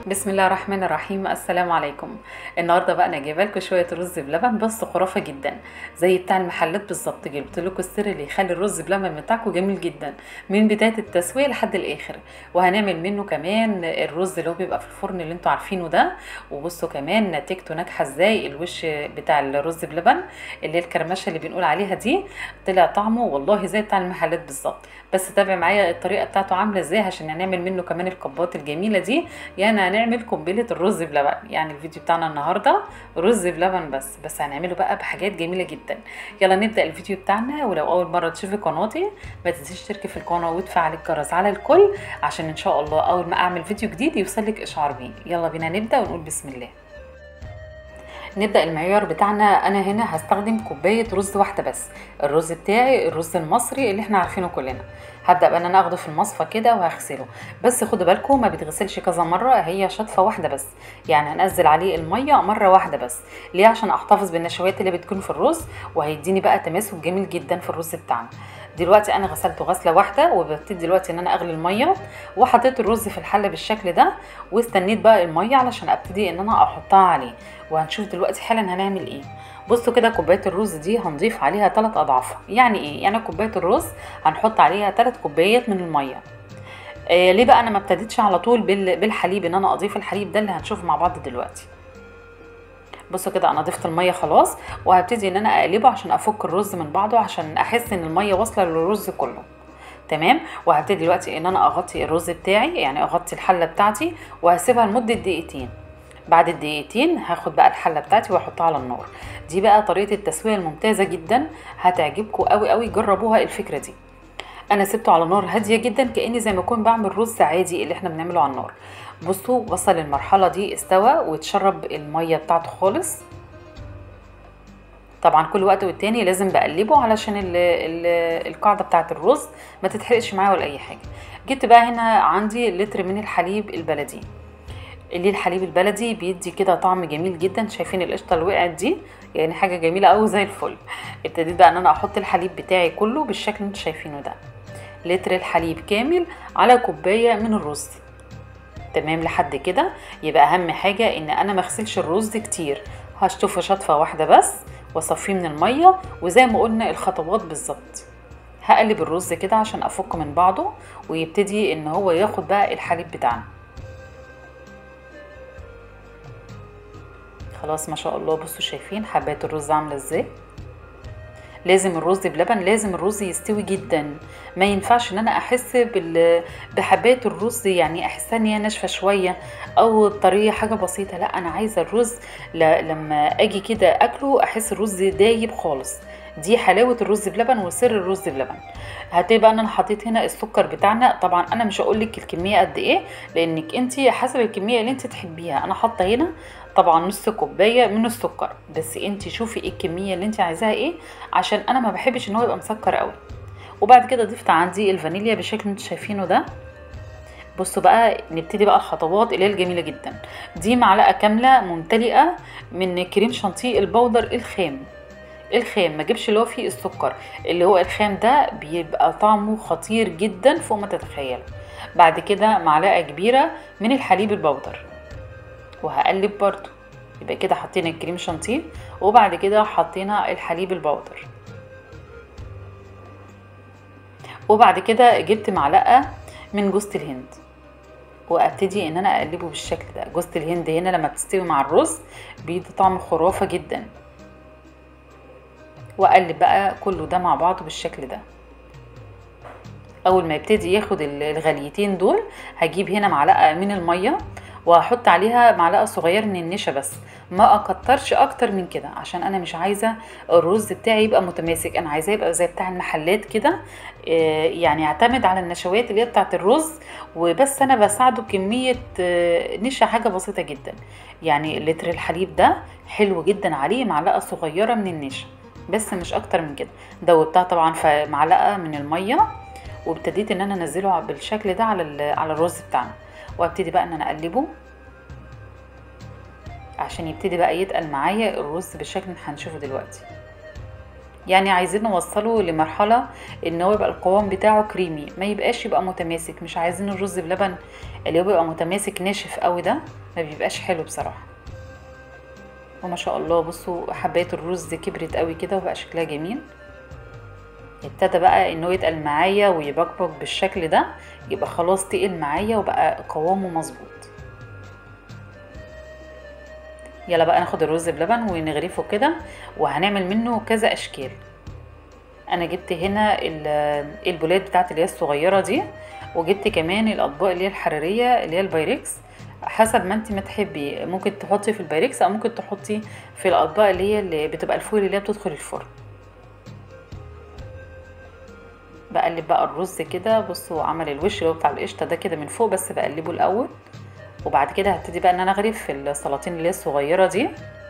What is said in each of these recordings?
بسم الله الرحمن الرحيم السلام عليكم النهارده بقى انا جايبه لكم شويه رز بلبن بس خرافه جدا زي بتاع المحلات بالظبط جبت لكم السر اللي يخلي الرز بلبن بتاعكم جميل جدا من بدايه التسويه لحد الاخر وهنعمل منه كمان الرز اللي هو بيبقى في الفرن اللي انتوا عارفينه ده وبصوا كمان نتيجته ناجحه ازاي الوش بتاع الرز بلبن اللي هي الكرمشه اللي بنقول عليها دي طلع طعمه والله زي بتاع المحلات بالظبط بس تابع معايا الطريقه بتاعته عامله ازاي عشان هنعمل منه كمان الكبات الجميله دي يعني هنعمل قنبله الرز بلبن يعني الفيديو بتاعنا النهارده رز بلبن بس بس هنعمله بقى بحاجات جميله جدا يلا نبدا الفيديو بتاعنا ولو اول مره تشوفي قناتي ما تنسيش تشتركي في القناه وتفعلي الجرس على الكل عشان ان شاء الله اول ما اعمل فيديو جديد يوصلك اشعار بيه يلا بينا نبدا ونقول بسم الله نبدا المعيار بتاعنا انا هنا هستخدم كوبايه رز واحده بس الرز بتاعي الرز المصري اللي احنا عارفينه كلنا هبدا بقى ان انا اخده في المصفى كده وهغسله بس خدوا بالكم ما بيتغسلش كذا مره هي شطفه واحده بس يعني هنزل عليه الميه مره واحده بس ليه عشان احتفظ بالنشويات اللي بتكون في الرز وهيديني بقى تماسك جميل جدا في الرز بتاعنا دلوقتي انا غسلته غسله واحده وببتدي دلوقتي ان انا اغلي الميه وحطيت الرز في الحله بالشكل ده واستنيت بقى الميه علشان ابتدي ان انا احطها عليه وهنشوف دلوقتي حالا هنعمل ايه بصوا كده كوبايه الرز دي هنضيف عليها 3 اضعافها يعني ايه يعني كوبايه الرز هنحط عليها 3 كوبايات من الميه آه ليه بقى انا ما ابتديتش على طول بالحليب ان انا اضيف الحليب ده اللي هنشوفه مع بعض دلوقتي بصوا كده انا ضفت الميه خلاص وهبتدي ان انا اقلبه عشان افك الرز من بعضه عشان احس ان الميه واصله للرز كله تمام وهبتدي دلوقتي ان انا اغطي الرز بتاعي يعني اغطي الحله بتاعتي وهسيبها لمده دقيقتين بعد الدقيقتين هاخد بقى الحله بتاعتي واحطها على النار دي بقى طريقه التسويه الممتازه جدا هتعجبكم قوي قوي جربوها الفكره دي انا سبته على نار هاديه جدا كاني زي ما اكون بعمل رز عادي اللي احنا بنعمله على النار بصوا وصل المرحله دي استوى واتشرب الميه بتاعته خالص طبعا كل وقت والتاني لازم بقلبه علشان ال ال القاعده بتاعه الرز ما تتحرقش معايا ولا اي حاجه جبت بقى هنا عندي لتر من الحليب البلدي اللي الحليب البلدي بيدي كده طعم جميل جدا شايفين القشطه اللي وقعت دي يعني حاجه جميله قوي زي الفل ابتديت بقى ان انا احط الحليب بتاعي كله بالشكل اللي انتوا شايفينه ده لتر الحليب كامل على كوبايه من الرز تمام لحد كده يبقى اهم حاجه ان انا ما اغسلش الرز كتير هشطفه شطفه واحده بس واصفيه من الميه وزي ما قلنا الخطوات بالظبط هقلب الرز كده عشان افك من بعضه ويبتدي ان هو ياخد بقى الحليب بتاعنا خلاص ما شاء الله بصوا شايفين حبات الرز عامله ازاي لازم الرز بلبن لازم الرز يستوي جدا ما ينفعش ان انا احس بال... بحبات الرز يعني احسها ان هي ناشفه شويه او طريه حاجه بسيطه لا انا عايزه الرز ل... لما اجي كده اكله احس الرز دايب خالص دي حلاوه الرز بلبن وسر الرز بلبن هتبقى انا حطيت هنا السكر بتاعنا طبعا انا مش هقول لك الكميه قد ايه لانك انت حسب الكميه اللي انت تحبيها انا حاطه هنا طبعا نص كوبايه من السكر بس انت شوفي ايه الكميه اللي انت عايزاها ايه عشان انا ما بحبش ان هو يبقى مسكر قوي وبعد كده ضفت عندي الفانيليا بالشكل اللي انتوا شايفينه ده بصوا بقى نبتدي بقى الخطوات اللي هي الجميله جدا دي معلقه كامله ممتلئه من كريم شانتيه البودر الخام الخام ما جيبش اللي هو فيه السكر اللي هو الخام ده بيبقى طعمه خطير جدا فوق ما تتخيلوا بعد كده معلقه كبيره من الحليب البودر وهقلب برضو يبقى كده حطينا الكريم شانتيه وبعد كده حطينا الحليب البودر وبعد كده جبت معلقه من جوز الهند وابتدي ان انا اقلبه بالشكل ده جوز الهند هنا لما بتستوي مع الرز بيدي طعم خرافه جدا واقلب بقى كله ده مع بعضه بالشكل ده اول ما يبتدي ياخد الغليتين دول هجيب هنا معلقه من الميه وهحط عليها معلقه صغيره من النشا بس ما اكترش اكتر من كده عشان انا مش عايزه الرز بتاعي يبقى متماسك انا عايزاه يبقى زي بتاع المحلات كده يعني يعتمد على النشويات اللي هي بتاعه الرز وبس انا بساعده بكميه نشا حاجه بسيطه جدا يعني لتر الحليب ده حلو جدا عليه معلقه صغيره من النشا بس مش اكتر من كده دوبتها طبعا في معلقه من الميه وابتديت ان انا انزله بالشكل ده على على الرز بتاعنا وابتدي بقى ان انا اقلبه عشان يبتدي بقى يتقل معايا الرز بالشكل اللي هنشوفه دلوقتي يعني عايزين نوصله لمرحلة ان هو يبقى القوام بتاعه كريمي ما يبقاش يبقى متماسك مش عايزين الرز بلبن اللي هو بيبقى متماسك ناشف قوي ده ما بيبقاش حلو بصراحه وما شاء الله بصوا حبايه الرز كبرت قوي كده وبقى شكلها جميل ابتدى بقى انه يتقل معايا ويبقبق بالشكل ده يبقى خلاص تقل معايا وبقى قوامه مظبوط يلا بقى ناخد الرز بلبن ونغرفه كده وهنعمل منه كذا اشكال انا جبت هنا البولات بتاعت اللي هي الصغيره دي وجبت كمان الاطباق اللي هي الحراريه اللي هي البايركس حسب ما انت ما تحبي ممكن تحطي في البايركس او ممكن تحطي في الاطباق اللي هي اللي بتبقى الفويل اللي هي بتدخل الفرن بقلب بقى الرز كده بصوا عمل الوش اللي هو بتاع القشطه ده كده من فوق بس بقلبه الاول وبعد كده هبتدي بقى ان انا اغرف في السلاطين اللي هي الصغيره دي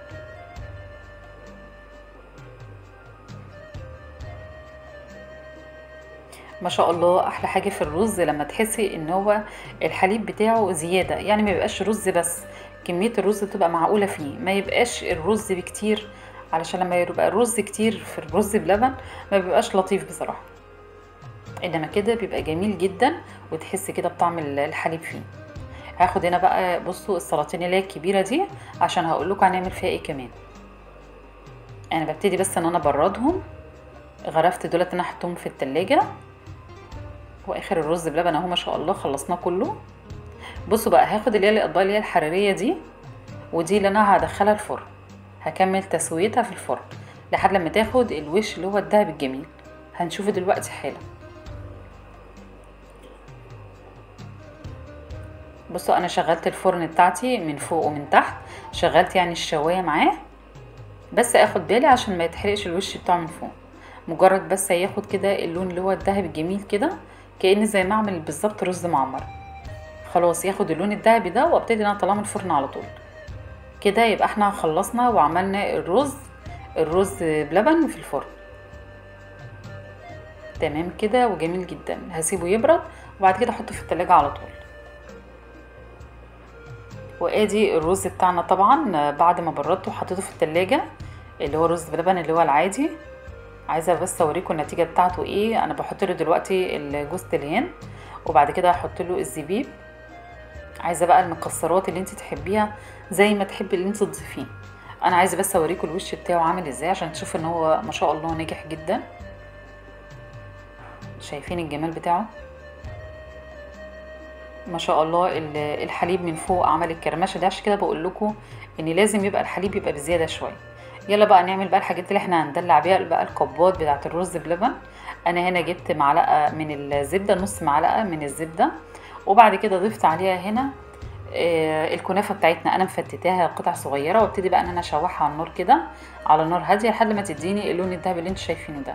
ما شاء الله احلى حاجه في الرز لما تحسي ان هو الحليب بتاعه زياده يعني ما يبقاش رز بس كميه الرز تبقى معقوله فيه ما يبقاش الرز بكتير علشان لما يبقى الرز كتير في الرز بلبن ما بيبقاش لطيف بصراحه انما كده بيبقى جميل جدا وتحسي كده بطعم الحليب فيه هاخد هنا بقى بصوا السلاطين اللي هي الكبيره دي عشان هقول لكم هنعمل فيها ايه كمان انا ببتدي بس ان انا ابردهم غرفت دولت انا احطهم في التلاجة واخر الرز بلبن اهو ما شاء الله خلصناه كله بصوا بقى هاخد اللي هي الاطباق اللي هي الحراريه دي ودي اللي انا هدخلها الفرن هكمل تسويتها في الفرن لحد لما تاخد الوش اللي هو الدهب الجميل هنشوفه دلوقتي حالا بصوا انا شغلت الفرن بتاعتي من فوق ومن تحت شغلت يعني الشوايه معاه بس اخد بالي عشان ما يتحرقش الوش بتاعه من فوق مجرد بس هياخد كده اللون اللي هو الذهبي الجميل كده كأن زي ما اعمل بالظبط رز معمر خلاص ياخد اللون الذهبي ده وابتدي انا اطلعه من الفرن على طول كده يبقى احنا خلصنا وعملنا الرز الرز بلبن في الفرن تمام كده وجميل جدا هسيبه يبرد وبعد كده احطه في التلاجة على طول وادي الرز بتاعنا طبعا بعد ما بردته وحطيته في التلاجة اللي هو رز بلبن اللي هو العادي عايزه بس اوريكم النتيجه بتاعته ايه انا بحط له دلوقتي جوز الهند وبعد كده هحط له الزبيب عايزه بقى المكسرات اللي انت تحبيها زي ما تحبي اللي انت تضيفيه انا عايزه بس اوريكم الوش بتاعه عامل ازاي عشان تشوفوا ان هو ما شاء الله ناجح جدا شايفين الجمال بتاعه ما شاء الله الحليب من فوق عمل الكرمشه ده عشان كده بقول لكم ان لازم يبقى الحليب يبقى بزياده شويه يلا بقى نعمل بقى الحاجات اللي احنا هندلع بيها بقى الكبات بتاعه الرز بلبن انا هنا جبت معلقه من الزبده نص معلقه من الزبده وبعد كده ضفت عليها هنا آه الكنافه بتاعتنا انا مفتتاها قطع صغيره وابتدي بقى ان انا اشوحها على النار كده على نار هاديه لحد ما تديني اللون الذهبي اللي انتوا شايفينه ده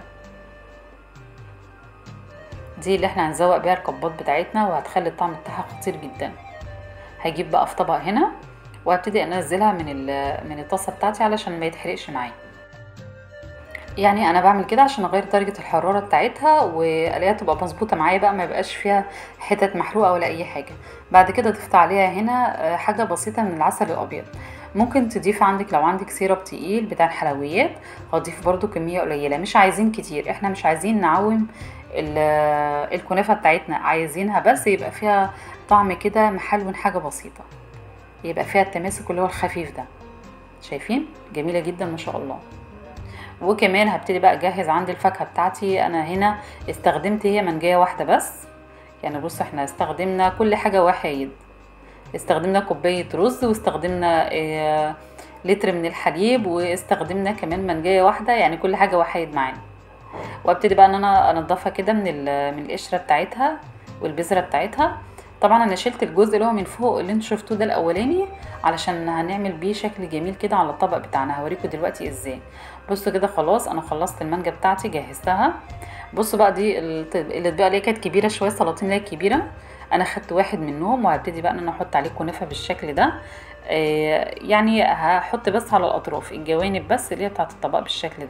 دي اللي احنا هنزوق بيها الكبات بتاعتنا وهتخلي الطعم بتاعها خطير جدا هجيب بقى في طبق هنا وهبتدي انزلها من من الطاسه بتاعتي علشان ما يتحرقش معايا يعني انا بعمل كده عشان اغير درجه الحراره بتاعتها والاقيها تبقى مظبوطه معايا بقى ما يبقاش فيها حتت محروقه ولا اي حاجه بعد كده ضفت عليها هنا حاجه بسيطه من العسل الابيض ممكن تضيف عندك لو عندك سيرب تقيل بتاع الحلويات هتضيف برده كميه قليله مش عايزين كتير احنا مش عايزين نعوم الكنافه بتاعتنا عايزينها بس يبقى فيها طعم كده محلون حاجه بسيطه يبقى فيها التماسك اللي هو الخفيف ده شايفين جميله جدا ما شاء الله وكمان هبتدي بقى اجهز عندي الفاكهه بتاعتي انا هنا استخدمت هي منجايه واحده بس يعني بص احنا استخدمنا كل حاجه واحد استخدمنا كوبايه رز واستخدمنا اه لتر من الحليب واستخدمنا كمان منجايه واحده يعني كل حاجه واحد معانا وابتدي بقى ان انا انضفها كده من من القشره بتاعتها والبذره بتاعتها طبعا انا شلت الجزء اللي هو من فوق اللي انتوا شفتوه ده الاولاني علشان هنعمل بيه شكل جميل كده على الطبق بتاعنا هوريكم دلوقتي ازاي بصوا كده خلاص انا خلصت المانجا بتاعتي جهزتها بصوا بقى دي الاطباق اللي كانت كبيره شويه السلاطين اللي هي كبيره انا خدت واحد منهم وهبتدي بقى ان انا احط عليه كنافه بالشكل ده آه يعني هحط بس على الاطراف الجوانب بس اللي هي بتاعه الطبق بالشكل ده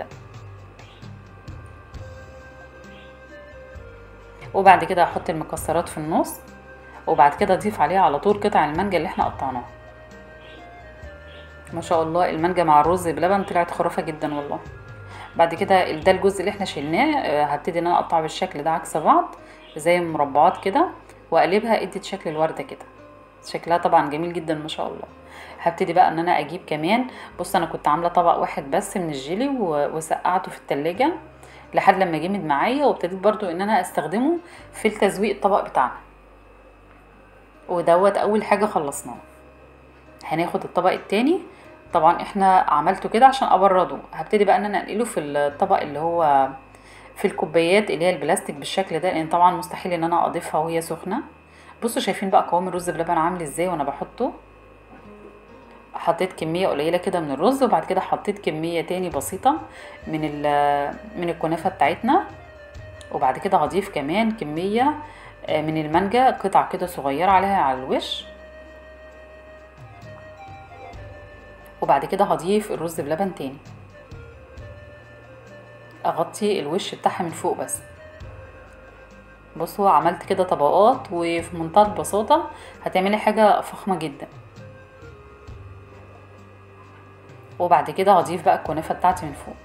وبعد كده هحط المكسرات في النص وبعد كده اضيف عليها على طول قطع المانجا اللي احنا قطعناها ما شاء الله المانجا مع الرز بلبن طلعت خرافه جدا والله بعد كده ده الجزء اللي احنا شلناه هبتدي ان انا اقطعه بالشكل ده عكس بعض زي مربعات كده واقلبها ادت شكل الورده كده شكلها طبعا جميل جدا ما شاء الله هبتدي بقى ان انا اجيب كمان بص انا كنت عامله طبق واحد بس من الجيلي و- وسقعته في التلاجة لحد لما جمد معايا وابتديت برضو ان انا استخدمه في التزويق الطبق بتاعنا ودوت اول حاجه خلصناه هناخد الطبق التاني طبعا احنا عملته كده عشان ابرده هبتدي بقى ان انا انقله في الطبق اللي هو في الكوبايات اللي هي البلاستيك بالشكل ده لان طبعا مستحيل ان انا اضيفها وهي سخنه بصوا شايفين بقى قوام الرز بلبن عامل ازاي وانا بحطه حطيت كمية قليلة كده من الرز وبعد كده حطيت كمية تاني بسيطة من ال- من الكنافة بتاعتنا وبعد كده هضيف كمان كمية آه، من المانجا قطع كده صغيرة عليها على الوش وبعد كده هضيف الرز بلبن تاني اغطي الوش بتاعها من فوق بس بصوا عملت كده طبقات وفي منتهى البساطة هتعملي حاجة فخمة جدا وبعد كده هضيف بقى الكنافة بتاعتي من فوق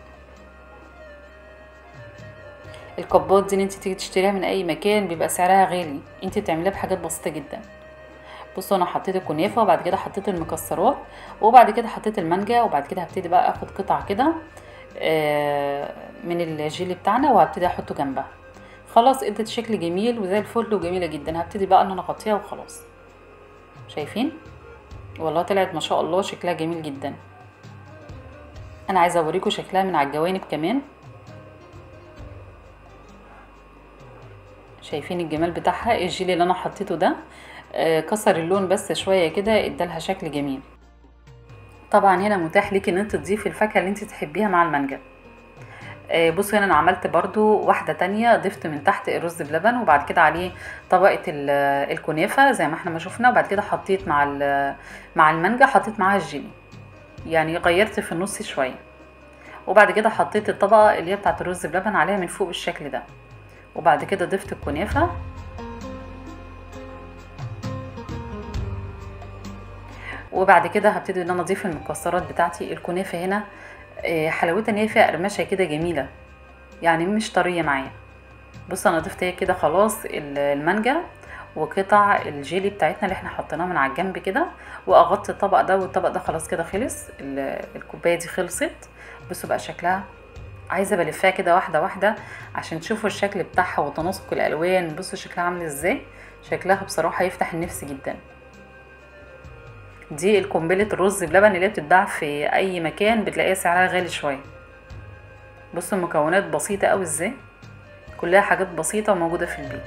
الكبات دي اللي انت تيجي تشتريها من اي مكان بيبقى سعرها غالي انت بتعمليها بحاجات بسيطة جدا بصوا انا حطيت الكنافة وبعد كده حطيت المكسرات وبعد كده حطيت المانجا وبعد كده هبتدي بقى اخد قطع كده آه، من الجيلي بتاعنا وهبتدي احطه جنبها خلاص ادت شكل جميل وزي الفل وجميلة جدا هبتدي بقى ان انا اغطيها وخلاص شايفين والله طلعت ما شاء الله شكلها جميل جدا انا عايزه اوريكم شكلها من على الجوانب كمان شايفين الجمال بتاعها الجيلي اللي انا حطيته ده آه، كسر اللون بس شويه كده ادالها شكل جميل طبعا هنا متاح ليكي ان انت تضيفي الفاكهه اللي انت تحبيها مع المانجا آه، بصوا هنا انا عملت برضو واحدة تانية ضفت من تحت الرز بلبن وبعد كده عليه طبقة ال- الكنافة زي ما احنا ما شفنا وبعد كده حطيت مع ال- مع المانجا حطيت معاها الجيلي يعني غيرت في النص شوية وبعد كده حطيت الطبقة اللي هي بتاعت الرز بلبن عليها من فوق بالشكل ده وبعد كده ضفت الكنافة وبعد كده هبتدي ان انا اضيف المكسرات بتاعتي الكنافة هنا آه، حلاوتها ان هي فيها قرمشة كده جميلة يعني مش طرية معايا بص انا ضفت هي كده خلاص ال- المانجا وقطع الجيلي بتاعتنا اللي احنا حطيناه من على الجنب كده واغطي الطبق ده والطبق ده خلاص كده خلص ال- الكوبايه دي خلصت بصوا بقى شكلها عايزه بلفها كده واحده واحده عشان تشوفوا الشكل بتاعها وتناسق الالوان بصوا شكلها عامل ازاي شكلها بصراحه يفتح النفس جدا دي القنبله الرز بلبن اللي هي بتتباع في اي مكان بتلاقيها سعرها غالي شويه بصوا المكونات بسيطه قوي ازاي كلها حاجات بسيطه وموجوده في البيت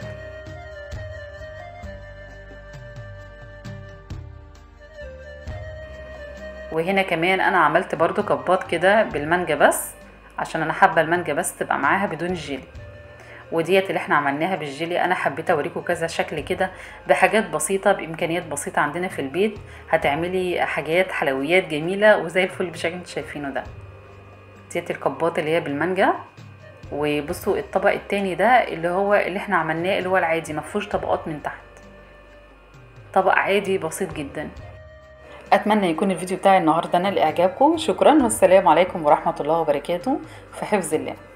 وهنا كمان انا عملت برضو كبات كده بالمانجا بس عشان انا حابه المانجا بس تبقى معاها بدون الجيلي وديت اللي احنا عملناها بالجيلي انا حبيت اوريكم كذا شكل كده بحاجات بسيطه بامكانيات بسيطه عندنا في البيت هتعملي حاجات حلويات جميله وزي الفل بالشكل اللي انتوا شايفينه ده ديت الكبات اللي هي بالمانجا وبصوا الطبق التاني ده اللي هو اللي احنا عملناه اللي هو العادي مفهوش طبقات من تحت طبق عادي بسيط جدا اتمنى يكون الفيديو بتاعي النهارده نال اعجابكم شكرا والسلام عليكم ورحمه الله وبركاته في حفظ الله